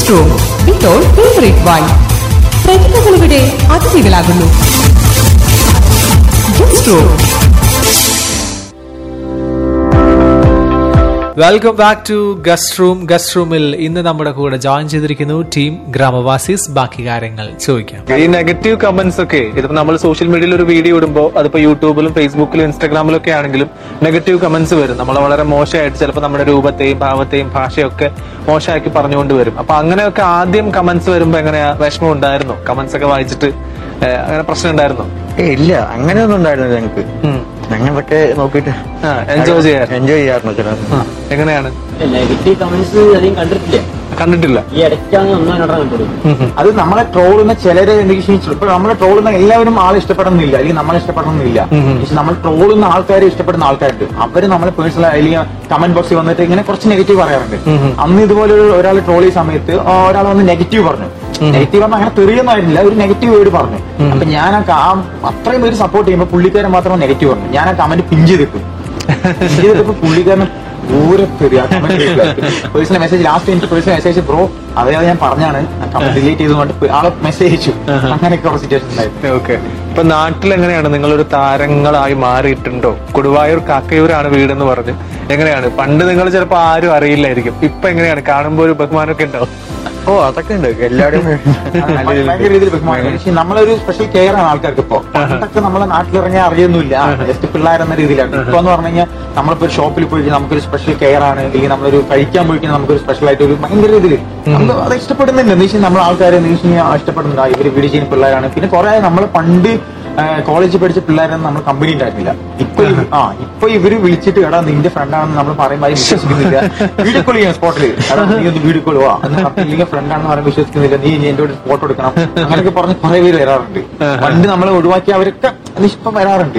Guest room ഇപ്പോൾ favourite വൈൻ പ്രതിഭകളിവിടെ അതിഥികളാകുന്നു guest room welcome back to guest room guest റൂമിൽ ഇന്ന് നമ്മുടെ കൂടെ ജോയിൻ ചെയ്തിരിക്കുന്നു ടീം ഗ്രാമവാസീസ് ബാക്കി കാര്യങ്ങൾ ചോദിക്കാം ഈ നെഗറ്റീവ് കമന്റ്സ് ഒക്കെ ഇതിപ്പോ നമ്മൾ സോഷ്യൽ മീഡിയയിൽ ഒരു വീഡിയോ ഇടുമ്പോൾ അതിപ്പോ യൂട്യൂബിലും ഫേസ്ബുക്കിലും ഇൻസ്റ്റാഗ്രാമിലും ഒക്കെ ആണെങ്കിലും നെഗറ്റീവ് കമന്റ്സ് വരും നമ്മൾ വളരെ മോശമായിട്ട് ചിലപ്പോൾ നമ്മുടെ രൂപത്തെയും ഭാവത്തെയും ഭാഷയൊക്കെ മോശമാക്കി പറഞ്ഞുകൊണ്ട് വരും അപ്പൊ അങ്ങനെയൊക്കെ ആദ്യം കമന്റ്സ് വരുമ്പോ എങ്ങനെയാ വിഷമം ഉണ്ടായിരുന്നു കമന്റ്സ് ഒക്കെ വായിച്ചിട്ട് ഏഹ്, അങ്ങനെ പ്രശ്നം ഉണ്ടായിരുന്നോ ഏയ് ഇല്ല അങ്ങനെയൊന്നും ഉണ്ടായിരുന്നില്ല ഞങ്ങൾക്ക് ഉം. ഞങ്ങളൊക്കെ നോക്കിയിട്ട് ആ, enjoy ചെയ്യാറ്. എൻജോയ് ചെയ്യാറുണ്ട് ചില ആ, എങ്ങനെയാണ് നെഗറ്റീവ് കമന്റ്സ് അധികം കണ്ടിട്ടില്ല കണ്ടിട്ടില്ല ഈ ഇടയ്ക്കാണ് ഒന്നോ രണ്ടോ കണ്ടുള്ളൂ ഉം, ഉം. അത് നമ്മളെ ട്രോളുന്ന ചിലരെ എന്തെങ്കിലും ഇപ്പൊ നമ്മളെ ട്രോളുന്ന എല്ലാവരും ആളെ ഇഷ്ടപ്പെടണമെന്നില്ല അല്ലെങ്കിൽ നമ്മളെ ഇഷ്ടപ്പെടണമെന്നില്ല പക്ഷെ നമ്മൾ ട്രോളുന്ന ആൾക്കാരെ ഇഷ്ടപ്പെടുന്ന ആൾക്കാരുണ്ട് അവര് നമ്മളെ പേഴ്സണൽ അല്ലെങ്കിൽ കമന്റ് ബോക്സിൽ വന്നിട്ട് ഇങ്ങനെ കുറച്ച് നെഗറ്റീവ് പറയാറുണ്ട് അന്ന് ഇതുപോലെ ഒരു ഒരാൾ ട്രോൾ ചെയ്ത സമയത്ത് ഒരാൾ വന്ന് നെഗറ്റീവ് പറഞ്ഞു നെഗറ്റീവ് പറഞ്ഞാൽ അങ്ങനെ തെറിയൊന്നായിരുന്നില്ല ഒരു നെഗറ്റീവ് വേർഡ് പറഞ്ഞു അപ്പൊ ഞാൻ ആ ക- ആ അത്രയും പേര് സപ്പോർട്ട് ചെയ്യുമ്പോൾ പുള്ളിക്കാരൻ മാത്രം നെഗറ്റീവ് പറഞ്ഞു ഞാൻ ആ കമന്റ് പിൻ ചെയ്തിട്ടു പിൻ ചെയ്തിട്ടപ്പോ പുള്ളിക്കാരൻ ദൂരത്തെറി പേഴ്സണൽ മെസ്സേജ് ലാസ്റ്റ് എനിക്ക് പേഴ്സണൽ മെസ്സേജ് ബ്രോ അതേ ഞാൻ പറഞ്ഞാണ് കമന്റ് ഡിലീറ്റ് ചെയ്തുകൊണ്ട് ആളെ മെസ്സേജ് അയച്ചു അങ്ങനെയൊക്കെ കുറച്ച് സിറ്റുവേഷൻ ഉണ്ടായിരുന്നു ഓക്കെ ഇപ്പൊ നാട്ടിൽ എങ്ങനെയാണ് നിങ്ങളൊരു താരങ്ങളായി മാറിയിട്ടുണ്ടോ കൊടുവായൂർ കാക്കയൂരാണ് വീടെന്ന് പറഞ്ഞ് എങ്ങനെയാണ് പണ്ട് നിങ്ങൾ ചിലപ്പോ ആരും അറിയില്ലായിരിക്കും ഇപ്പൊ എങ്ങനെയാണ് കാണുമ്പോ ഒരു ബഹുമാനമൊക്കെ ഉണ്ടാവും ഓ അതൊക്കെ ഉണ്ട് എല്ലാവരും നല്ല രീതിയിൽ ഭയങ്കര രീതിയിൽ ബഹുമാനം പക്ഷേ നമ്മളൊരു സ്പെഷ്യൽ കെയർ ആണ് ആൾക്കാർക്ക് ഇപ്പൊ പണ്ടൊക്കെ നമ്മളെ നാട്ടിലിറങ്ങിയ അറിയൊന്നുമില്ല ജസ്റ്റ് പിള്ളേരെന്ന രീതിയിലാണ് ഇപ്പൊ എന്ന് പറഞ്ഞു കഴിഞ്ഞാൽ നമ്മളിപ്പോ ഒരു ഷോപ്പിൽ പോയി കഴിഞ്ഞാൽ നമുക്കൊരു സ്പെഷ്യൽ കെയർ ആണ് അല്ലെങ്കിൽ നമ്മളൊരു കഴിക്കാൻ പോയി കഴിഞ്ഞാൽ നമുക്കൊരു സ്പെഷ്യൽ ആയിട്ട് ഒരു ഭയങ്കര രീതിയിൽ നമുക്ക് അത് ഇഷ്ടപ്പെടുന്നുണ്ട് എന്ന് വെച്ചാൽ നമ്മൾ ആൾക്കാരെ എന്ന് വെച്ച് കഴിഞ്ഞാൽ ഇഷ്ടപ്പെടുന്നുണ്ട് ആ, ഇവര് വീട് ചെയ്യുന്ന പിള്ളേരാണ് പിന്നെ കുറെ നമ്മൾ പണ്ട് കോളേജിൽ പഠിച്ച പിള്ളേരൊന്നും നമ്മൾ കമ്പനി ഉണ്ടായിരുന്നില്ല ഇപ്പൊ ഇവ- ആ ഇപ്പൊ ഇവര് വിളിച്ചിട്ട് എടാ നിന്റെ ഫ്രണ്ടാണെന്ന് നമ്മൾ പറയുമ്പോൾ ആരും വിശ്വസിക്കുന്നില്ല വീഡിയോ കോൾ ചെയ്യാം സ്പോട്ടിൽ നീ ഒന്ന് വീഡിയോ കോൾ വാ എന്ന് പറഞ്ഞില്ലെങ്കിൽ ഫ്രണ്ടാണെന്ന് പറയാൻ വിശ്വസിക്കുന്നില്ല നീ ഇനി എന്റെ കൂടെ ഫോട്ടോ എടുക്കണം അങ്ങനെയൊക്കെ പറഞ്ഞ് കുറെ പേര് വരാറുണ്ട് പണ്ട് നമ്മളെ ഒഴിവാക്കി അവരൊക്കെ ഇപ്പം വരാറുണ്ട്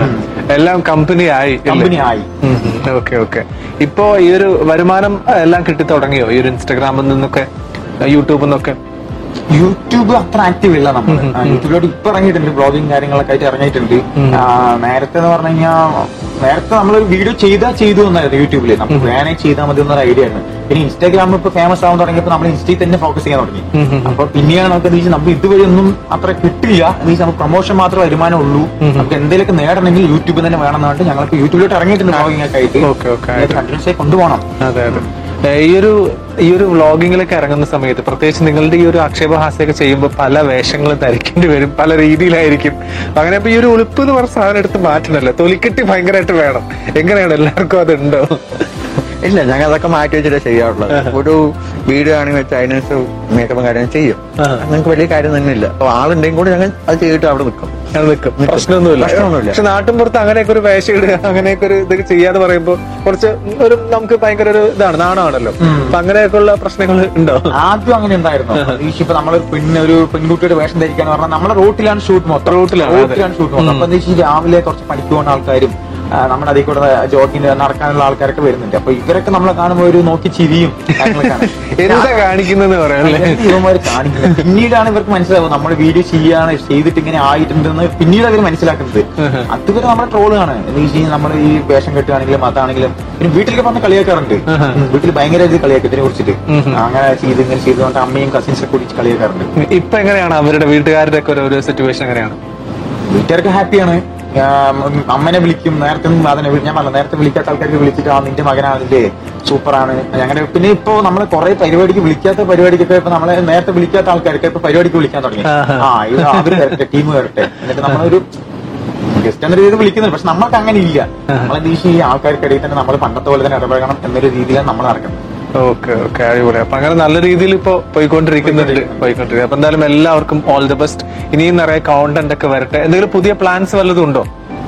എല്ലാം കമ്പനി ആയി കമ്പനി ആയി ഓക്കെ ഓക്കെ ഇപ്പോ ഈ ഒരു വരുമാനം എല്ലാം കിട്ടി തുടങ്ങിയോ ഈ ഒരു ഇൻസ്റ്റാഗ്രാമിൽ നിന്നൊക്കെ യൂട്യൂബിൽ നിന്നൊക്കെ യൂട്യൂബ് അത്ര ആക്റ്റീവ് ഇല്ല നമ്മൾ യൂട്യൂബിലോട്ട് ഇപ്പൊ ഇറങ്ങിയിട്ടുണ്ട് ബ്ലോഗിങ് കാര്യങ്ങളൊക്കെ ആയിട്ട് ഇറങ്ങിയിട്ടുണ്ട് ആ, നേരത്തെ എന്ന് പറഞ്ഞു കഴിഞ്ഞാൽ നേരത്തെ നമ്മളൊരു വീഡിയോ ചെയ്താൽ ചെയ്തു എന്നായിരുന്നു യൂട്യൂബിൽ നമുക്ക് വേണേ ചെയ്താൽ മതി എന്നൊരു ഐഡിയ ആയിരുന്നു പിന്നെ ഇൻസ്റ്റാഗ്രാമിൽ ഇപ്പൊ ഫേമസ് ആവാൻ തുടങ്ങിയപ്പോൾ നമ്മൾ ഇൻസ്റ്റയിൽ തന്നെ ഫോക്കസ് ചെയ്യാൻ തുടങ്ങി അപ്പൊ പിന്നെയാണ് നമുക്ക് എന്താ വെച്ചാൽ നമുക്ക് ഇതുവഴി ഒന്നും അത്ര കിട്ടില്ല എന്ന് വെച്ചാൽ നമുക്ക് പ്രൊമോഷൻ മാത്രമേ വരുമാനം ഉള്ളൂ നമുക്ക് എന്തെങ്കിലുമൊക്കെ നേടണമെങ്കിൽ യൂട്യൂബിൽ തന്നെ വേണം എന്ന് പറഞ്ഞിട്ട് ഞങ്ങൾക്ക് യൂട്യൂബിലോട്ട് ഇറങ്ങിയിട്ടുണ്ട് ബ്ലോഗിംഗ് ഒക്കെ ആയിട്ട് Okay, okay. കണ്ടിന്യൂസ് ആയി കൊണ്ടുപോകണം അതെ അതെ ഏ, ഈ ഒരു ഈ ഒരു വ്ളോഗിങ്ങിലൊക്കെ ഇറങ്ങുന്ന സമയത്ത് പ്രത്യേകിച്ച് നിങ്ങളുടെ ഈ ഒരു ആക്ഷേപഹാസ്യമൊക്കെ ചെയ്യുമ്പോൾ പല വേഷങ്ങളും ധരിക്കേണ്ടി വരും പല രീതിയിലായിരിക്കും അങ്ങനെ ഇപ്പൊ ഈ ഒരു ഉളുപ്പ് എന്ന് പറഞ്ഞ സാധനം എടുത്ത് മാറ്റണല്ലോ തൊലിക്കെട്ടി ഭയങ്കരമായിട്ട് വേണം എങ്ങനെയാണ് എല്ലാവർക്കും അതുണ്ടോ ഇല്ല ഞങ്ങൾ അതൊക്കെ മാറ്റി വെച്ചിട്ട് ചെയ്യാറുള്ളത് ഒരു വീഡിയോ ആണെങ്കിൽ വെച്ച് അതിനനുസരിച്ച് മേക്കപ്പും കാര്യം ചെയ്യും ഞങ്ങൾക്ക് വലിയ കാര്യം തന്നെ ഇല്ല അപ്പൊ ആളുണ്ടെങ്കിൽ കൂടി ഞങ്ങൾ അത് ചെയ്തിട്ട് അവിടെ നിൽക്കും അത് നിൽക്കും പ്രശ്നമൊന്നുമില്ല പ്രശ്നമൊന്നുമില്ല. പക്ഷെ നാട്ടിൻ പുറത്ത് അങ്ങനെയൊക്കെ ഒരു വേഷം ഇടുക അങ്ങനെയൊക്കെ ഒരു ഇത് ചെയ്യാന്ന് പറയുമ്പോൾ കുറച്ച് ഒരു നമുക്ക് ഭയങ്കര ഒരു ഇതാണ് നാണമാണല്ലോ അപ്പൊ അങ്ങനെയൊക്കെ ഉള്ള പ്രശ്നങ്ങൾ ഉണ്ടോ ആദ്യം അങ്ങനെ ഉണ്ടായിരുന്നു ഇപ്പൊ നമ്മളൊരു പെണ്ണ് ഒരു പെൺകുട്ടിയുടെ വേഷം ധരിക്കാന്ന് പറഞ്ഞാൽ നമ്മളെ റോട്ടിലാണ് ഷൂട്ട് മൊത്തം റോട്ടിലാണ്, അതെ. റോട്ടിലാണ് ഷൂട്ട് മൊത്തം അപ്പൊ എന്താ വെച്ചാൽ രാവിലെ കുറച്ച് പണിക്ക് പോകുന്ന ആൾക്കാരും ആ, നമ്മുടെ അതിൽ കൂടെ ജോഗിന് നടക്കാനുള്ള ആൾക്കാരൊക്കെ വരുന്നുണ്ട് അപ്പൊ ഇവരൊക്കെ നമ്മളെ കാണുമ്പോൾ ഒരു നോക്കി ചിരിയും കാര്യങ്ങളൊക്കെയാണ്. എന്താ കാണിക്കുന്നതെന്ന് പറയാം അല്ലേ എന്ത് ഇവന്മാര് കാണിക്കുന്നത് പിന്നീടാണ് ഇവർക്ക് മനസ്സിലാവും നമ്മൾ വീഡിയോ ചെയ്യാണ് ചെയ്തിട്ട് ഇങ്ങനെ ആയിട്ടുണ്ടെന്ന് പിന്നീട് അവർ മനസ്സിലാക്കുന്നത് അതുവരെ നമ്മുടെ ട്രോളാണ് എന്ന് വെച്ച് കഴിഞ്ഞാൽ നമ്മൾ ഈ വേഷം കെട്ടുകയാണെങ്കിലും അതാണെങ്കിലും പിന്നെ വീട്ടിലൊക്കെ പറഞ്ഞ് കളിയാക്കാറുണ്ട് ഉം, വീട്ടിൽ ഭയങ്കര ഇത് കളിയാക്കും ഇതിനെ കുറിച്ചിട്ട് അങ്ങനെ ചെയ്ത് ഇങ്ങനെ ചെയ്തുകൊണ്ട് അമ്മയും കസിൻസൊക്കെ കൂടി കളിയാക്കാറുണ്ട് ഇപ്പൊ എങ്ങനെയാണ് അവരുടെ വീട്ടുകാരുടെ ഒക്കെ ഒരു സിറ്റുവേഷൻ എങ്ങനെയാണ് വീട്ടുകാർക്ക് ഹാപ്പിയാണ് അമ്മനെ വിളിക്കും നേരത്തെ ഒന്നും അതിനെ വിളി- ഞാൻ പറഞ്ഞ നേരത്തെ വിളിക്കാത്ത ആൾക്കാർക്ക് വിളിച്ചിട്ട് ആ നിന്റെ മകനാണില്ലേ സൂപ്പറാണ് അങ്ങനെ പിന്നെ ഇപ്പോ നമ്മള് കുറെ പരിപാടിക്ക് വിളിക്കാത്ത പരിപാടിക്കൊക്കെ ഇപ്പൊ നമ്മളെ നേരത്തെ വിളിക്കാത്ത ആൾക്കാർക്ക് ഇപ്പൊ പരിപാടിക്ക് വിളിക്കാൻ തുടങ്ങി ആ ഇത് അവര് വരട്ടെ ടീം വരട്ടെ എന്നിട്ട് നമ്മളൊരു ഗസ്റ്റ് എന്ന രീതിയിൽ വിളിക്കുന്നുണ്ട് പക്ഷെ നമ്മൾക്ക് അങ്ങനെ ഇല്ല നമ്മളെന്ത് ഈ ആൾക്കാർക്കിടയിൽ തന്നെ നമ്മൾ പണ്ടത്തെ പോലെ തന്നെ ഇടപഴകണം എന്നൊരു രീതിയിലാണ് നമ്മൾ നടക്കുന്നത് ഓക്കെ ഓക്കെ അടിപൊളി അപ്പൊ അങ്ങനെ നല്ല രീതിയിൽ ഇപ്പൊ പോയിക്കൊണ്ടിരിക്കുന്നുണ്ട് പോയിക്കൊണ്ടിരിക്കുക അപ്പൊ എന്തായാലും എല്ലാവർക്കും ഓൾ ദി ബെസ്റ്റ് ഇനിയും നിറയെ കോണ്ടന്റ് ഒക്കെ വരട്ടെ എന്തെങ്കിലും പുതിയ പ്ലാൻസ് വല്ലതും ഉണ്ടോ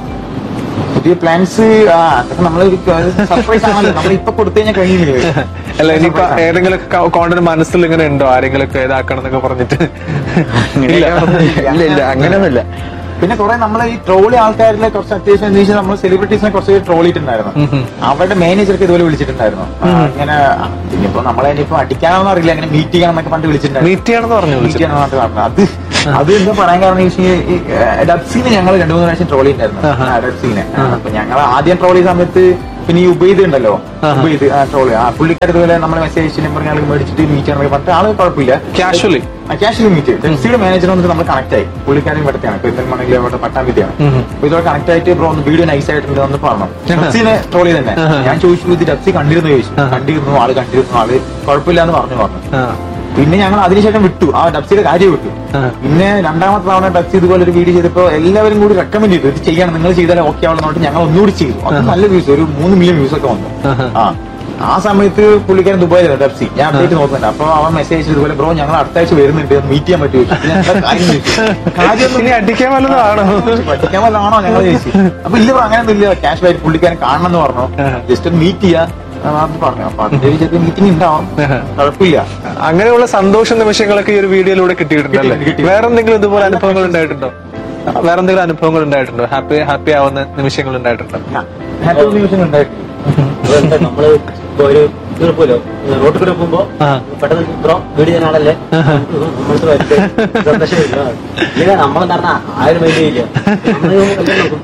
പുതിയ പ്ലാൻസ് അതൊക്കെ നമ്മൾ സർപ്രൈസ് ആണല്ലോ നമ്മൾ ഇപ്പൊ കൊടുത്തു കഴിഞ്ഞാൽ കഴിയില്ലേ അല്ല ഇനിയിപ്പോ ഏതെങ്കിലും കോണ്ടന്റ് മനസ്സിൽ ഇങ്ങനെ ഉണ്ടോ ആരെങ്കിലും ഒക്കെ ഇതാക്കണം എന്നൊക്കെ പറഞ്ഞിട്ട് ഇല്ല ഇല്ല ഇല്ല അങ്ങനെയൊന്നുമില്ല പിന്നെ കുറെ നമ്മളെ ഈ ട്രോളി ആൾക്കാരിലെ കുറച്ച് അത്യാവശ്യം എന്താ വെച്ചാൽ നമ്മൾ സെലിബ്രിറ്റീസിനെ കുറച്ച് ട്രോളിയിട്ടുണ്ടായിരുന്നു അവരുടെ മാനേജർക്ക് ഇതുപോലെ വിളിച്ചിട്ടുണ്ടായിരുന്നു ആ, ഇങ്ങനെ ആ, ഇനിയിപ്പോ നമ്മളെ ഇനിയിപ്പോ അടിക്കാനൊന്നും അറിയില്ല അങ്ങനെ മീറ്റ് ചെയ്യാന്നൊക്കെ പണ്ട് വിളിച്ചിട്ടുണ്ടായിരുന്നു മീറ്റ് ചെയ്യണമെന്ന് പറഞ്ഞു മീറ്റ് വിളിച്ചത് ചെയ്യാന്ന് പറഞ്ഞിട്ട് പറഞ്ഞു അത് അത് എന്താ പറയാൻ കാരണം ഈ ഈ, ഏ, ഡബ്സീനെ ഞങ്ങൾ രണ്ടു മൂന്ന് പ്രാവശ്യം ട്രോൾ ചെയ്തിട്ടുണ്ടായിരുന്നു ആ, ഡബ്സീനെ അപ്പൊ ഞങ്ങൾ ആദ്യം ട്രോൾ ചെയ്ത സമയത്ത് പിന്നെ ഈ ഉപയോഗിത് ഉണ്ടല്ലോ ഉപയോഗിത് ട്രോള് ആ പുള്ളിക്കാർ ഇതുപോലെ നമ്മളെ മെസ്സേജ് നമ്പർ ഞങ്ങൾ മേടിച്ചിട്ട് മീറ്റ് ചെയ്യണമെങ്കിൽ പറഞ്ഞിട്ട് ആള് കുഴപ്പമില്ല കാഷ്വലി കാഷ്വലി മീറ്റ് ടെക്സിയുടെ മാനേജർ വന്നിട്ട് നമ്മൾ കണക്ട് ആയി പുള്ളിക്കാരൻ ഇവിടത്തെയാണ് പെരുന്തൽമണ്ണയിലെ ഇവിടെ പട്ടാമ്പിത്തെയാണ് അപ്പൊ ഇതോടെ കണക്ട് ആയിട്ട് ബ്രോ ഒന്ന് വീഡിയോ നൈസ് ആയിട്ടുണ്ട് എന്ന് പറഞ്ഞു ഡബ്സിനെ ട്രോൾ ചെയ്ത് തന്നെ ഞാൻ ചോദിച്ചു ഇത് ഡബ്സി കണ്ടിരുന്നു ചോദിച്ചു കണ്ടിരുന്നു ആള് കണ്ടിരുന്നു ആള് കുഴപ്പമില്ല എന്ന് പറഞ്ഞു പറഞ്ഞു പിന്നെ ഞങ്ങൾ അതിനുശേഷം വിട്ടു ആ ഡബ്സിയുടെ കാര്യം വിട്ടു പിന്നെ രണ്ടാമത്തെ തവണ ഡബ്സി ഇതുപോലെ ഒരു വീഡിയോ ചെയ്തപ്പോ എല്ലാവരും കൂടി റെക്കമെൻഡ് ചെയ്തു ഇത് ചെയ്യണം നിങ്ങൾ ചെയ്താലേ ഓക്കെ ആവുള്ളൂ എന്ന് പറഞ്ഞിട്ട് ഞങ്ങൾ ഒന്നുകൂടി ചെയ്തു അത് നല്ല വ്യൂസ് ഒരു മൂന്ന് മില്യൺ വ്യൂസ് ഒക്കെ വന്നു ആ ആ സമയത്ത് പുള്ളിക്കാരൻ ദുബായിലാണ് ഡബ്സി ഞാൻ അപ്ഡേറ്റ് നോക്കുന്നുണ്ട് അപ്പൊ അവൻ മെസ്സേജ് ഇതുപോലെ ബ്രോ ഞങ്ങൾ അടുത്ത ആഴ്ച വരുന്നുണ്ട് മീറ്റ് ചെയ്യാൻ പറ്റുമോ ചോദിച്ചു. ഞാൻ എന്താ കാര്യം ചോദിച്ചു. കാര്യമൊന്നും ഇനി അടിക്കാൻ വല്ലതാണോ പഠിക്കാൻ വല്ലതാണോ ഞങ്ങൾ ചോദിച്ചു അപ്പൊ ഇല്ല ബ്രോ അങ്ങനെയൊന്നും ഇല്ല ക്യാഷ് ആയിട്ട് പുള്ളിക്കാരൻ കാണണം എന്ന് പറഞ്ഞു ജസ്റ്റ് ഒന്ന് മീറ്റ് ചെയ്യാ അതാണ് പറഞ്ഞു അപ്പൊ അതിന്റെ വിചാരിച്ച് മീറ്റിംഗ് ഉണ്ടാവും കുഴപ്പമില്ല അങ്ങനെയുള്ള സന്തോഷ നിമിഷങ്ങളൊക്കെ ഈ ഒരു വീഡിയോയിലൂടെ കിട്ടിയിട്ടുണ്ടല്ലേ കിട്ടി, കിട്ടി. വേറെ എന്തെങ്കിലും ഇതുപോലെ അനുഭവങ്ങൾ ഉണ്ടായിട്ടുണ്ടോ വേറെ എന്തെങ്കിലും അനുഭവങ്ങൾ ഉണ്ടായിട്ടുണ്ടോ ഹാപ്പി ഹാപ്പി ആവുന്ന നിമിഷങ്ങൾ ഉണ്ടായിട്ടുണ്ടോ ഹാപ്പി നിമിഷങ്ങൾ ഉണ്ടായിട്ടില്ല അതുകൊണ്ട് നമ്മള് ഇപ്പൊ ഒരു ഇത് പോലോ റോട്ടിൽ കൂടെ പോകുമ്പോ പെട്ടെന്ന് ബ്രോ വീട് ചെയ്യുന്ന ആളല്ലേ നമ്മൾക്ക് വലിയ സന്തോഷമില്ല ഇല്ല നമ്മളെന്താ പറഞ്ഞാ ആരും മൈൻഡ് ചെയ്യില്ല നമ്മള് എല്ലാം നോക്കും.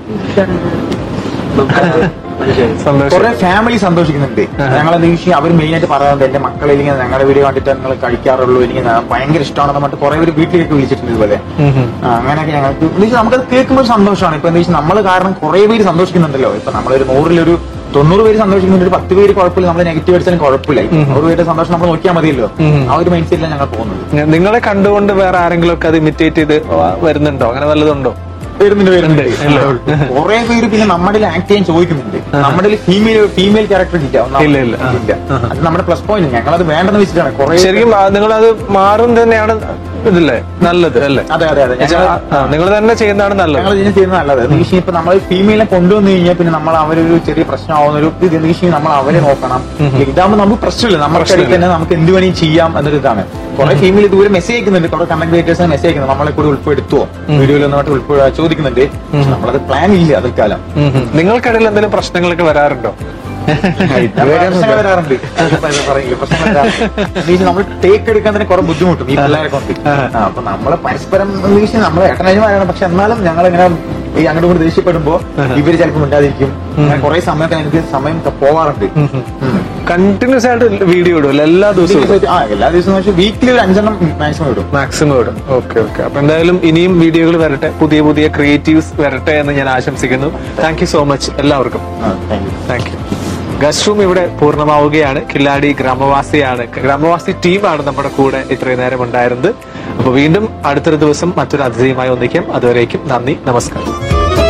നമുക്ക് മനുഷ്യൻ സന്തോഷം കുറെ ഫാമിലി സന്തോഷിക്കുന്നുണ്ട് ഞങ്ങൾ എന്താ വിഷയം അവർ മെയിൻ ആയിട്ട് പറയാറുണ്ട് എന്റെ മക്കളെ ഇല്ലെങ്കിൽ ഞങ്ങളുടെ വീഡിയോ കണ്ടിട്ട് നിങ്ങൾ കഴിക്കാറുള്ളൂ അല്ലെങ്കിൽ ഞാൻ ഭയങ്കര ഇഷ്ടമാണെന്ന് പറഞ്ഞിട്ട് കുറെ പേര് വീട്ടിലേക്ക് വിളിച്ചിട്ടുണ്ട് ഇതുപോലെ ആ, അങ്ങനെയൊക്കെ ഞങ്ങൾക്ക് എന്ന് വെച്ചാൽ നമുക്കത് കേൾക്കുമ്പോൾ ഒരു സന്തോഷമാണ് ഇപ്പൊ എന്താ വെച്ചാൽ നമ്മൾ കാരണം കുറെ പേര് സന്തോഷിക്കുന്നുണ്ടല്ലോ ഇപ്പൊ നമ്മളൊരു നൂറിലൊരു തൊണ്ണൂറ് പേര് സന്തോഷിക്കുന്നുണ്ട് ഒരു പത്ത് പേര് കുഴപ്പമില്ല നമ്മൾ നെഗറ്റീവ് അടിച്ചാലും കുഴപ്പമില്ല ഇപ്പൊ നൂറ് പേരുടെ സന്തോഷം നമ്മൾ നോക്കിയാൽ മതിയല്ലോ ആ ഒരു മൈൻഡ് സെറ്റിലാണ് ഞങ്ങൾ പോകുന്നത് നിങ്ങളെ കണ്ടുകൊണ്ട് വേറെ ആരെങ്കിലും ഒക്കെ അത് ഇമിറ്റേറ്റ് ചെയ്ത് വരുന്നുണ്ടോ അങ്ങനെ വല്ലതുണ്ടോ വരുന്നുണ്ട് വരുന്നുണ്ട് കുറെ പേര് പിന്നെ നമ്മുടെ ആക്ട് ചെയ്യാൻ ചോദിക്കുന്നുണ്ട് നമ്മുടെ ഫീമെയിൽ ഫീമെയിൽ ക്യാരക്ടർ ഇല്ല ഒന്നാമത്. ഇല്ല, ഇല്ല. ഇല്ല അത് നമ്മുടെ പ്ലസ് പോയിന്റ് ഞങ്ങളത് വേണ്ടെന്ന് വെച്ചിട്ടാണ് കുറെ ശരിക്കും നിങ്ങൾ അത് മാറും തന്നെയാണ് ഇതില്ലേ നല്ലത് അല്ലേ അതെ അതെ അതെ ഞങ്ങൾ നിങ്ങൾ തന്നെ ചെയ്യുന്നതാണ് നല്ലത് ഞങ്ങൾ ഇതിനെ ചെയ്യുന്നത് നല്ലത് നിമിഷം ഇപ്പൊ നമ്മൾ ഫീമെയിലെ കൊണ്ടുവന്നു കഴിഞ്ഞാൽ പിന്നെ നമ്മൾ അവരൊരു ചെറിയ പ്രശ്നമാവുന്ന ഒരു ഇത് നിമിഷം നമ്മൾ അവരെ നോക്കണം ഇതാകുമ്പോൾ നമുക്ക് പ്രശ്നമില്ല നമ്മുടെ ഇടയിൽ തന്നെ നമുക്ക് എന്ത് വേണമെങ്കിലും ചെയ്യാം എന്നൊരു ഇതാണ് കുറെ ഫീമെയിൽ ഇതുവരെ മെസ്സേജ് അയക്കുന്നുണ്ട് കുറെ കണ്ടന്റ് ക്രിയേറ്റേഴ്സ് മെസ്സേജ് അയക്കുന്നത് നമ്മളെ കൂടി ഉൾപ്പെടുത്തുവോ വീഡിയോയിൽ ഒന്നായിട്ട് ഉൾപ്പെടുക ചോദിക്കുന്നുണ്ട് പക്ഷെ നമ്മളത് പ്ലാൻ ഇല്ല തൽക്കാലം ഉം ഉം. നിങ്ങൾക്കിടയിൽ എന്തെങ്കിലും പ്രശ്നങ്ങളൊക്കെ വരാറുണ്ടോ പ്രശ്നങ്ങൾ വരാറുണ്ട് പറയില്ല പ്രശ്നങ്ങൾ വരാറുണ്ട് നമ്മൾ ടേക്ക് എടുക്കാൻ തന്നെ കുറെ ബുദ്ധിമുട്ടും ഈ പിള്ളേരെ കൊണ്ട് ആ, അപ്പൊ നമ്മള് പരസ്പരം ഉദ്ദേശിച്ച് നമ്മളെ ഏട്ടനനുമാരാണ് പക്ഷെ എന്നാലും ഞങ്ങൾ ഇങ്ങനെ ഈ അങ്ങോട്ട് കൊണ്ട് ദേഷ്യപ്പെടുമ്പോ ഇവര് ചിലപ്പോൾ മിണ്ടാതിരിക്കും അങ്ങനെ കുറെ സമയമൊക്കെ എനിക്ക് സമയം പോവാറുണ്ട് ഉം. കണ്ടിന്യൂസ് ആയിട്ട് വീഡിയോ ഇടുമല്ലോ എല്ലാ ദിവസവും ആ എല്ലാ ദിവസവും വീക്കിലി ഒരു അഞ്ചെണ്ണം മാക്സിമം ഇടും മാക്സിമം ഇടും ഓക്കെ ഓക്കെ അപ്പൊ എന്തായാലും ഇനിയും വീഡിയോകൾ വരട്ടെ പുതിയ പുതിയ ക്രിയേറ്റീവ്സ് വരട്ടെ എന്ന് ഞാൻ ആശംസിക്കുന്നു താങ്ക് യു സോ മച്ച് എല്ലാവർക്കും thank you thank you guest room ഇവിടെ പൂർണ്ണമാവുകയാണ് കില്ലാടി ഗ്രാമവാസിയാണ് ഗ്രാമവാസി ടീമാണ് നമ്മുടെ കൂടെ ഇത്രയും നേരം ഉണ്ടായിരുന്നത് അപ്പൊ വീണ്ടും അടുത്തൊരു ദിവസം മറ്റൊരു അതിഥിയുമായി ഒന്നിക്കാം അതുവരേക്കും നന്ദി നമസ്കാരം